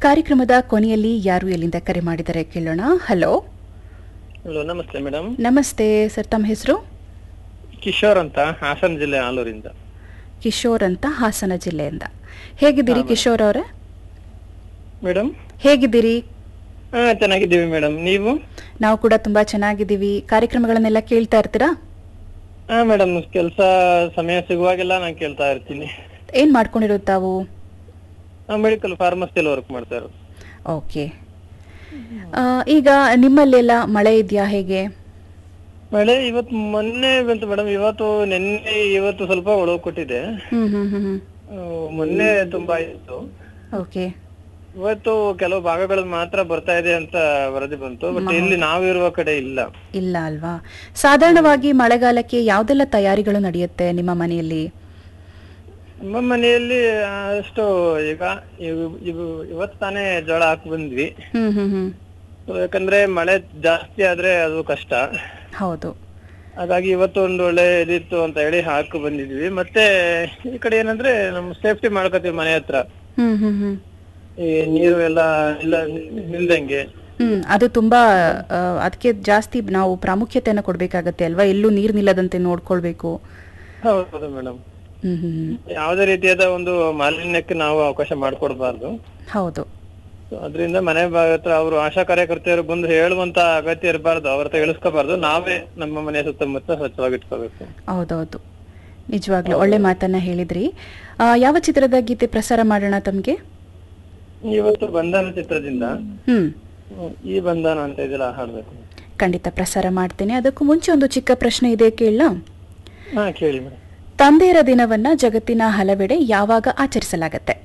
ಕಾರ್ಯಕ್ರಮದ ಕೊನೆಯಲ್ಲಿ ಯಾರು ಎಲ್ಲಿಂದ ಕರೆ ಮಾಡಿದರೆ ಕೇಳೋಣ ಹಲೋ ಹಲೋ ನಮಸ್ತೆ ಮೇಡಮ್ ನಮಸ್ತೆ ಸರ್ ತಮ್ಮ ಹೆಸರು ಕಿಶೋರ್ ಅಂತ ಹಾಸನ ಜಿಲ್ಲೆ ಆಲೂರಿಂದ ಕಿಶೋರ್ ಅಂತ ಹಾಸನ ಜಿಲ್ಲೆಯಿಂದ ಹೇಗಿದ್ದೀರಿ ಕಿಶೋರ್ ಅವರೇ ಮೇಡಮ್ ಹೇಗಿದ್ದೀರಿ ಹಾ ಚೆನ್ನಾಗಿದ್ದೀವಿ ಮೇಡಮ್ ನೀವು ನಾವು ಕೂಡ ತುಂಬಾ ಚೆನ್ನಾಗಿದ್ದೀವಿ ಕಾರ್ಯಕ್ರಮಗಳನ್ನೆಲ್ಲ ಕೇಳ್ತಾ ಇರ್ತೀರಾ ಹಾ ಮೇಡಮ್ ಕೆಲಸ ಸಮಯ ಸಿಗುವಾಗೆಲ್ಲ ನಾನು ಕೇಳ್ತಾ ಇರ್ತೀನಿ ಏನ್ ಮಾಡ್ಕೊಂಡಿರೋದು ತಾವು ಮೆಡಿಕಲ್ ಫಾರ್ಮಸಿಯಲ್ಲಿ ವರ್ಕ್ ಮಾಡ್ತಾ ಇರೋದು ಓಕೆ ಆ, ಈಗ ನಿಮ್ಮಲ್ಲೆಲ್ಲ ಮಳೆ ಇದೆಯಾ ಹೇಗೆ ಮಳೆ ಇವತ್ತು ಮೊನ್ನೆ ಬಂತು ಮೇಡಮ್ ಇವತ್ತು ನಿನ್ನೆ ಇವತ್ತು ಸ್ವಲ್ಪ ಒಳವು ಕೊಟ್ಟಿದೆ ಹ್ಮ್ ಹ್ಮ್ ಹ್ಮ್ ಹ್ಮ್ ಆ, ಮೊನ್ನೆ ತುಂಬಾ ಇತ್ತು ಓಕೆ ಇವತ್ತು ಕೆಲವು ಭಾಗಗಳಲ್ಲಿ ಮಾತ್ರ ಬರ್ತಾ ಇದೆ ಅಂತ ವರದಿ ಬಂತು ಬಟ್ ಇಲ್ಲಿ ನಾವಿರುವ ಕಡೆ ಇಲ್ಲ ಇಲ್ಲ ಅಲ್ವಾ ಸಾಧಾರಣವಾಗಿ ಮಳೆಗಾಲಕ್ಕೆ ಯಾವ್ದೆಲ್ಲ ತಯಾರಿಗಳು ನಡೆಯುತ್ತೆ ನಿಮ್ಮ ಮನೆಯಲ್ಲಿ ನಮ್ಮ ಮನೆಯಲ್ಲಿ ಅಷ್ಟು ಈಗ ಇವ್- ಇವ್- ಇವತ್ತು ತಾನೇ ಜೋಳ ಹಾಕಿ ಬಂದ್ವಿ ಹ್ಮ್ ಹ್ಮ್ ಹ್ಮ್ So, ಯಾಕಂದ್ರೆ ಮಳೆ ಜಾಸ್ತಿ ಆದ್ರೆ ಅದು ಕಷ್ಟ ಹೌದು ಹಾಗಾಗಿ ಇವತ್ತು ಒಂದು ಒಳ್ಳೆ ಇದಿತ್ತು ಅಂತ ಹೇಳಿ ಹಾಕಿ ಬಂದಿದ್ವಿ ಮತ್ತೆ ಈ ಕಡೆ ಏನಂದ್ರೆ ನಮ್ ಸೇಫ್ಟಿ ಮಾಡ್ಕೋತೀವಿ ಮನೆ ಹತ್ರ ಹ್ಮ್ ಹ್ಮ್ ಹ್ಮ್ ಈ ನೀರು ಎಲ್ಲ ಇಲ್ಲ ನಿಲ್ದಂಗೆ ಹ್ಮ್ ಅದು ತುಂಬಾ ಆ, ಅದಕ್ಕೆ ಜಾಸ್ತಿ ನಾವು ಪ್ರಾಮುಖ್ಯತೆಯನ್ನು ಕೊಡ್ಬೇಕಾಗತ್ತೆ ಅಲ್ವಾ ಎಲ್ಲೂ ನೀರ್ ನಿಲ್ಲದಂತೆ ನೋಡ್ಕೊಳ್ಬೇಕು ಹೌದು ಮೇಡಮ್ ಹ್ಮ್ ಹ್ಮ್ ಹ್ಮ್. ಯಾವುದೇ ರೀತಿಯಾದ ಒಂದು ಮಾಲಿನ್ಯಕ್ಕೆ ನಾವು ಅವಕಾಶ ಮಾಡ್ಕೊಡ್ಬಾರ್ದು ಹೌದು So, ಅದ್ರಿಂದ ಮನೆ ಭಾಗ ಹತ್ರ ಅವರು ಆಶಾ ಕಾರ್ಯಕರ್ತೆಯರು ಬಂದು ಹೇಳುವಂತ ಅಗತ್ಯ ಇರಬಾರ್ದು ಅವ್ರ ಹತ್ರ ಇಳಿಸ್ಕೋಬಾರ್ದು ನಾವೇ ನಮ್ಮ ಮನೆ ಸುತ್ತಮುತ್ತ ಸ್ವಚ್ಛವಾಗಿ ಇಟ್ಕೋಬೇಕು ಹೌದೌದು ನಿಜವಾಗ್ಲೂ ಒಳ್ಳೆ ಮಾತನ್ನ ಹೇಳಿದ್ರಿ ಆ, ಯಾವ ಚಿತ್ರದ ಗೀತೆ ಪ್ರಸಾರ ಮಾಡೋಣ ತಮ್ಗೆ ಇವತ್ತು ಬಂಧನ ಚಿತ್ರದಿಂದ ಹ್ಮ್ ಹ್ಮ್, ಈ ಬಂಧನ ಅಂತ ಇದೆಲ್ಲ ಹಾಡ್ಬೇಕು ಖಂಡಿತ ಪ್ರಸಾರ ಮಾಡ್ತೇನೆ ಅದಕ್ಕೂ ಮುಂಚೆ ಒಂದು ಚಿಕ್ಕ ಪ್ರಶ್ನೆ ಇದೆ ಕೇಳಲಾ ಹಾ ಕೇಳಿ ಮೇಡಮ್ ತಂದೆಯರ ದಿನವನ್ನ ಜಗತ್ತಿನ ಹಲವೆಡೆ ಯಾವಾಗ ಆಚರಿಸಲಾಗತ್ತೆ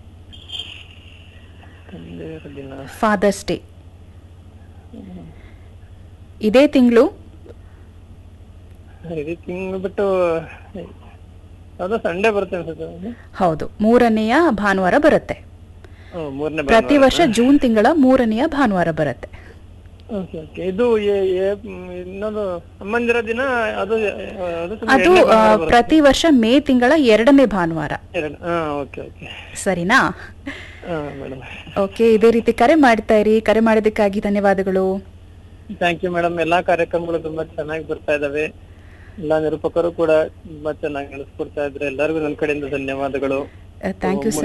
ತಂದೆಯರ ದಿನ ಫಾದರ್ಸ್ ಡೇ ಇದೇ ತಿಂಗಳು ಇಡೀ ತಿಂಗಳು ಬಿಟ್ಟು ಯಾವ್ದೋ ಸಂಡೇ ಬರುತ್ತೆ ಅನ್ಸುತ್ತೆ ಹೌದು ಮೂರನೆಯ ಭಾನುವಾರ ಬರುತ್ತೆ ಹ್ಮ್, ಮೂರನೇ ಪ್ರತಿ ವರ್ಷ ಜೂನ್ ತಿಂಗಳ ಮೂರನೆಯ ಭಾನುವಾರ ಬರುತ್ತೆ ಓಕೆ ಓಕೆ ಇದು ಏ- ಏ- ಮ್, ಇನ್ನೊಂದು ಅಮ್ಮಂದಿರ ದಿನ ಅದು ಆ, ಅದು ತುಂಬಾ ಅದು ಎರಡನೇ ಆ, ಭಾನುವಾರ ಬರುತ್ತೆ. ಪ್ರತಿ ವರ್ಷ ಮೇ ತಿಂಗಳ ಎರಡನೇ ಭಾನುವಾರ ಎರಡು ಹಾ ಓಕೆ ಓಕೆ ಸರಿನಾ ಹಾ ಮೇಡಮ್ ಓಕೆ ಇದೇ ರೀತಿ ಕರೆ ಮಾಡ್ತಾ ಇರಿ ಕರೆ ಮಾಡಿದ್ದಕ್ಕಾಗಿ ಧನ್ಯವಾದಗಳು ಥ್ಯಾಂಕ್ ಯು ಮೇಡಮ್ ಎಲ್ಲಾ ಕಾರ್ಯಕ್ರಮಗಳು ತುಂಬಾ ಚೆನ್ನಾಗಿ ಬರ್ತಾ ಇದಾವೆ ಎಲ್ಲಾ ನಿರೂಪಕರು ಕೂಡ ತುಂಬಾ ಚೆನ್ನಾಗಿ ನಡೆಸ್ಕೊಡ್ತಾ ಇದ್ರೆ ಎಲ್ಲರಿಗೂ ನನ್ನ ಕಡೆಯಿಂದ ಧನ್ಯವಾದಗಳು ಥ್ಯಾಂಕ್ ಯು